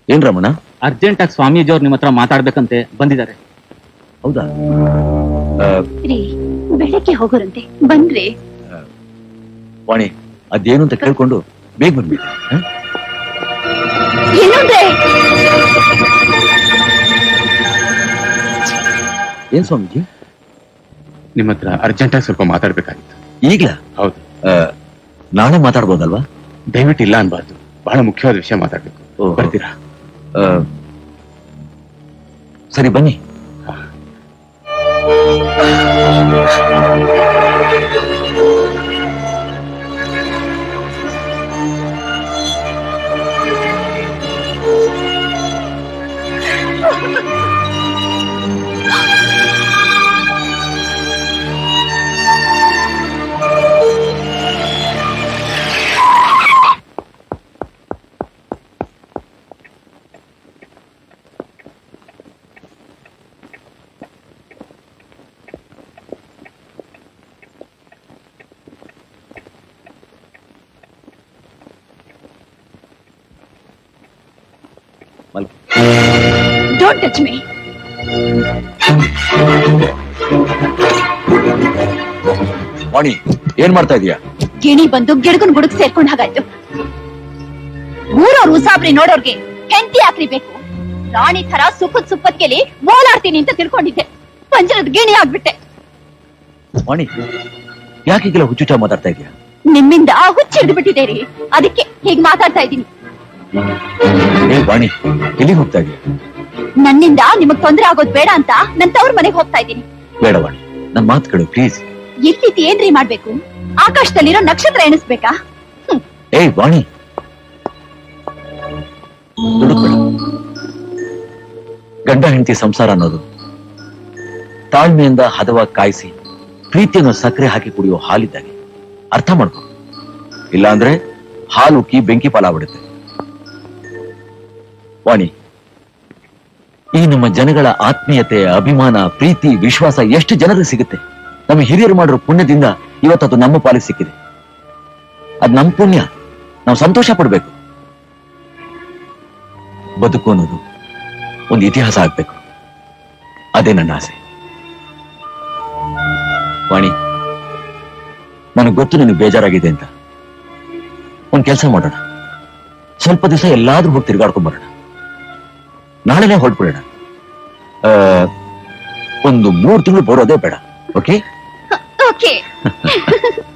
ಏನ್ ರಮಣ ಅರ್ಜೆಂಟ್ ಆಗಿ ಸ್ವಾಮೀಜಿ ಅವ್ರು ನಿಮ್ಮ ಹತ್ರ ಮಾತಾಡ್ಬೇಕಂತೆ ಬಂದಿದ್ದಾರೆ ಹೌದಾ ಆ, ರೀ ಬೆಳಗ್ಗೆ ಹೋಗೋರಂತೆ ಬನ್ರಿ ವಾಣಿ ಅದೇನು ಅಂತ ಕೇಳ್ಕೊಂಡು ಬೇಗ ಬಂದ್ಬಿಟ್ಟು ಹ? ಏನಂದ್ರೆ ಏನ್ ಸ್ವಾಮೀಜಿ ನಿಮ್ಮ ಹತ್ರ ಅರ್ಜೆಂಟ್ ಆಗಿ ಸ್ವಲ್ಪ ಮಾತಾಡ್ಬೇಕಾಗಿತ್ತು ಈಗ್ಲ ಹೌದು ನಾಳೆ ಮಾತಾಡ್ಬೋದಲ್ವಾ ದಯವಿಟ್ಟು ಇಲ್ಲ ಅನ್ಬಾರ್ದು ಬಹಳ ಮುಖ್ಯವಾದ ವಿಷಯ ಮಾತಾಡ್ಬೇಕು ಓಹೋ. ಬರ್ತೀರಾ ಆ, ಸರಿ ಬನ್ನಿ ಮಲ್ಕೊ. ಡೋಂಟ್ ಟಚ್ ಮೀ ವಾಣಿ ಏನ್ ಮಾಡ್ತಾ ಇದೀಯಾ ಗಿಣಿ ಬಂದು ಗಿಡಗನ್ ಗುಡುಗ್ ಸೇರ್ಕೊಂಡ್ ಹಾಗಾಯ್ತು ಊರವ್ರು ಉಸಾಬ್ರಿ ನೋಡೋರ್ಗೆ ಹೆಂಡತಿ ಯಾಕ್ರಿ ಬೇಕು ರಾಣಿ ತರ ಸುಪ್ಪತ್ ಸುಪ್ಪತ್ಗೆಲಿ ಓಲಾಡ್ತೀನಿ ಅಂತ ತಿಳ್ಕೊಂಡಿದ್ದೆ ಪಂಜರದ ಗಿಣಿ ಆಗ್ಬಿಟ್ಟೆ ವಾಣಿ ಯಾಕೆ ಈಗೆಲ್ಲ ಹುಚ್ಚುಚ್ಚ ಮಾತಾಡ್ತಾ ಇದೀಯಾ ನಿಮ್ಮಿಂದ ಹುಚ್ಚಿಡ್ದು ಬಿಟ್ಟಿದೆ ರೀ ಅದಕ್ಕೆ ಹೀಗ್ ಮಾತಾಡ್ತಾ ಇದ್ದೀನಿ ಏ ವಾಣಿ ಎಲ್ಲಿಗೆ ಹೋಗ್ತಾ ಇದೀಯಾ ನನ್ನಿಂದ ನಿಮಗ್ ತೊಂದ್ರೆ ಆಗೋದ್ ಬೇಡ ಅಂತ ನನ್ ತವ್ರ ಮನೆಗೆ ಹೋಗ್ತಾ ಇದ್ದೀನಿ ಬೇಡ ವಾಣಿ ನನ್ ಮಾತು ಕೇಳು ಪ್ಲೀಸ್ ಎಲ್ಲಿತಿ ಏನ್ರಿ ಮಾಡ್ಬೇಕು ಆಕಾಶದಲ್ಲಿರೋ ನಕ್ಷತ್ರ ಎಣಿಸ್ಬೇಕಾ ಏಯ್ ವಾಣಿ ದುಡುಕ್ಬೇಡ ಗಂಡ ಹೆಂಡತಿ ಸಂಸಾರ ಅನ್ನೋದು ತಾಳ್ಮೆಯಿಂದ ಹದವಾಗಿ ಕಾಯಿಸಿ ಪ್ರೀತಿಯನ್ನು ಸಕ್ಕರೆ ಹಾಕಿ ಕುಡಿಯೋ ಹಾಲಿದ್ದಾಗೆ ಅರ್ಥ ಮಾಡ್ಕೊ ಇಲ್ಲಾಂದ್ರೆ ಹಾಲು ಉಕ್ಕಿ ಬೆಂಕಿ ಪಾಲಾಗ್ಬಿಡುತ್ತೆ ವಾಣಿ ಈ ನಮ್ಮ ಜನಗಳ ಆತ್ಮೀಯತೆ ಅಭಿಮಾನ ಪ್ರೀತಿ ವಿಶ್ವಾಸ ಎಷ್ಟು ಜನರಿಗೆ ಸಿಗುತ್ತೆ ನಮ್ಮ ಹಿರಿಯರು ಮಾಡಿರೋ ಪುಣ್ಯದಿಂದ ಇವತ್ತದು ನಮ್ಮ ಪಾಲಿಗೆ ಸಿಕ್ಕಿದೆ ಅದ್ ನಮ್ ಪುಣ್ಯ ನಾವು ಸಂತೋಷ ಪಡ್ಬೇಕು ಬದುಕು ಅನ್ನೋದು ಒಂದು ಇತಿಹಾಸ ಆಗ್ಬೇಕು ಅದೇ ನನ್ನ ಆಸೆ ವಾಣಿ ನನಗೆ ಗೊತ್ತು ನಿನಗೆ ಬೇಜಾರಾಗಿದೆ ಅಂತ ಒಂದ್ ಕೆಲಸ ಮಾಡೋಣ ಸ್ವಲ್ಪ ದಿವಸ ಎಲ್ಲಾದ್ರೂ ಹೋಗಿ ತಿರ್ಗಾಡ್ಕೊಂಡ್ ಬರೋಣ ನಾಳೆನೇ ಹೊರಟ್ಬಿಡೋಣ ಆ, ಒಂದು ಮೂರು ತಿಂಗಳು ಬರೋದೇ ಬೇಡ ಓಕೆ ಓಕೆ